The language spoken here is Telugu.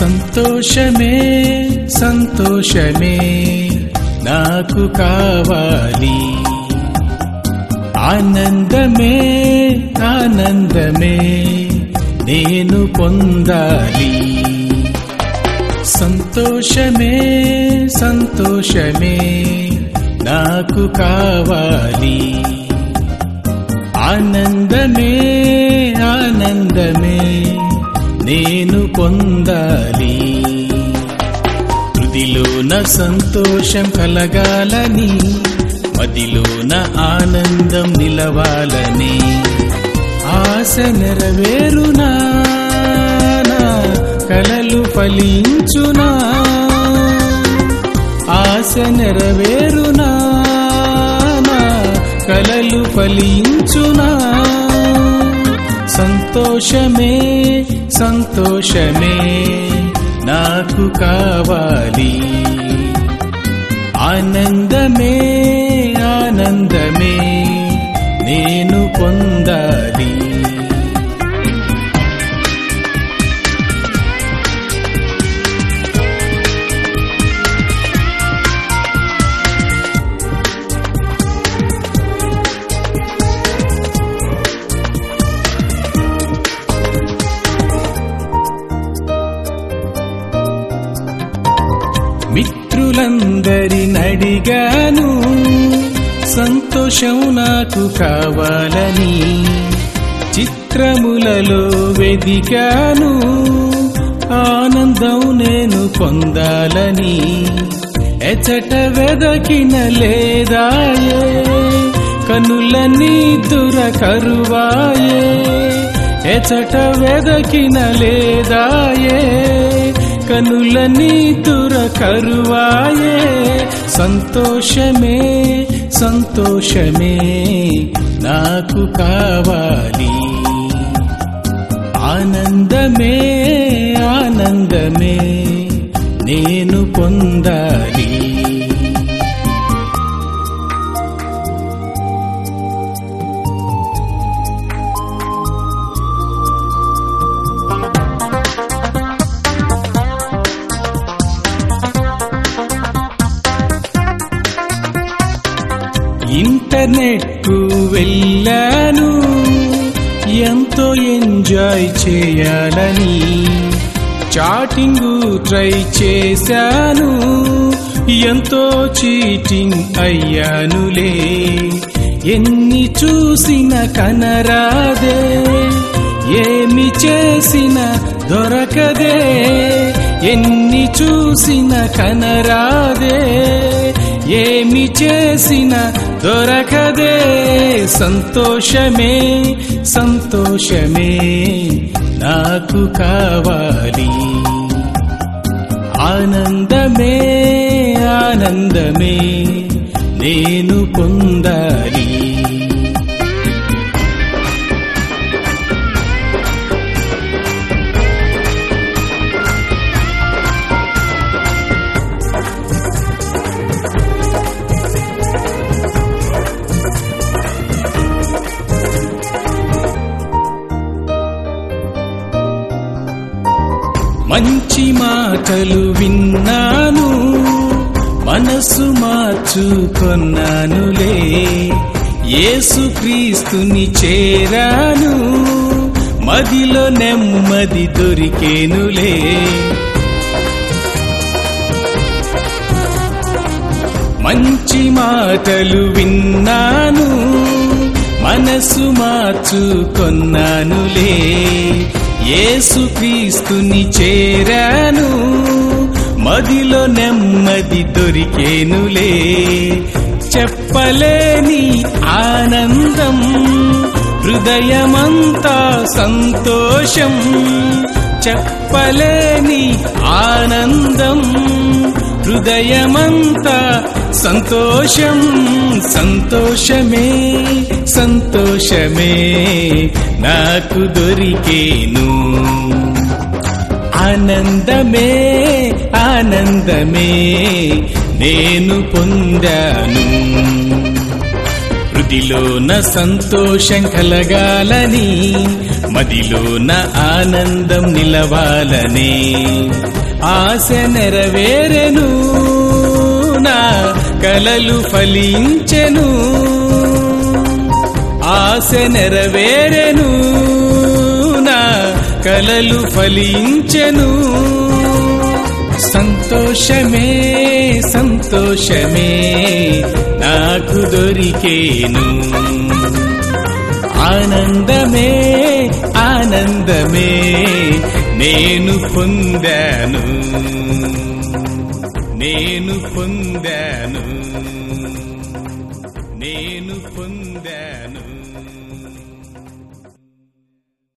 సంతోషమే సంతోషమే నాకు కావాలి ఆనందమే ఆనందమే నేను పొందాలి సంతోషమే సంతోషమే నాకు కావాలి ఆనందమే ఆనందమే నేను పొందాలి హృదిలోన సంతోషం కలగాలని మదిలోన ఆనందం నిలవాలని ఆశ నెరవేరునా నా కలలు ఫలించునా ఆశ నెరవేరునా నా కలలు ఫలించునా సంతోషమే సంతోషమే నాకు కావాలి ఆనందమే ఆనందమే నేను పొందాలి మిత్రులందరినడిగాను సంతోషం నాకు కావాలని చిత్రములలో వెదికాను ఆనందం నేను పొందాలని ఎచట వెదకిన లేదాయే కనులన్నీ దురకరువాయే ఎచట వెదకిన లేదాయే కనులన్నీ దురకరువాయే సంతోషమే సంతోషమే నాకు కావాలి ఆనందమే ఆనందమే నేను పొందాలి ఇంటర్నెట్కు వెళ్ళాను ఎంతో ఎంజాయ్ చేయాలని చాటింగ్ ట్రై చేశాను ఎంతో చీటింగ్ అయ్యానులే ఎన్ని చూసిన కనరాదే ఏమి చేసిన దొరకదే ఎన్ని చూసిన కనరాదే ఏమి చేసిన దొరకదే సంతోషమే సంతోషమే నాకు కావాలి ఆనందమే ఆనందమే నేను పొందాలి మంచి మాటలు విన్నాను మనసు మార్చుకొన్నానులే యేసుక్రీస్తుని చేరాను మదిలో నెమ్మది దొరికేనులే మంచి మాటలు విన్నాను మనసు మార్చుకొన్నానులే యేసుక్రీస్తుని చేరాను మదిలో నెమ్మది దొరికేనులే చెప్పలేని ఆనందం హృదయమంతా సంతోషం చెప్పలేని ఆనందం హృదయమంతా సంతోషం సంతోషమే సంతోషమే నాకు దొరికేను ఆనందమే ఆనందమే నేను పొందాను మదిలోన సంతోషం కలగాలని మదిలోన ఆనందం నిలవాలని ఆశ నెరవేరెను నా కలలు ఫలించెను ఆశ నెరవేరెను నా కలలు ఫలించెను సంతోషమే సంతోషమే నాకు దొరికేను ఆనందమే ఆనందమే నేను పొందాను నేను పొందాను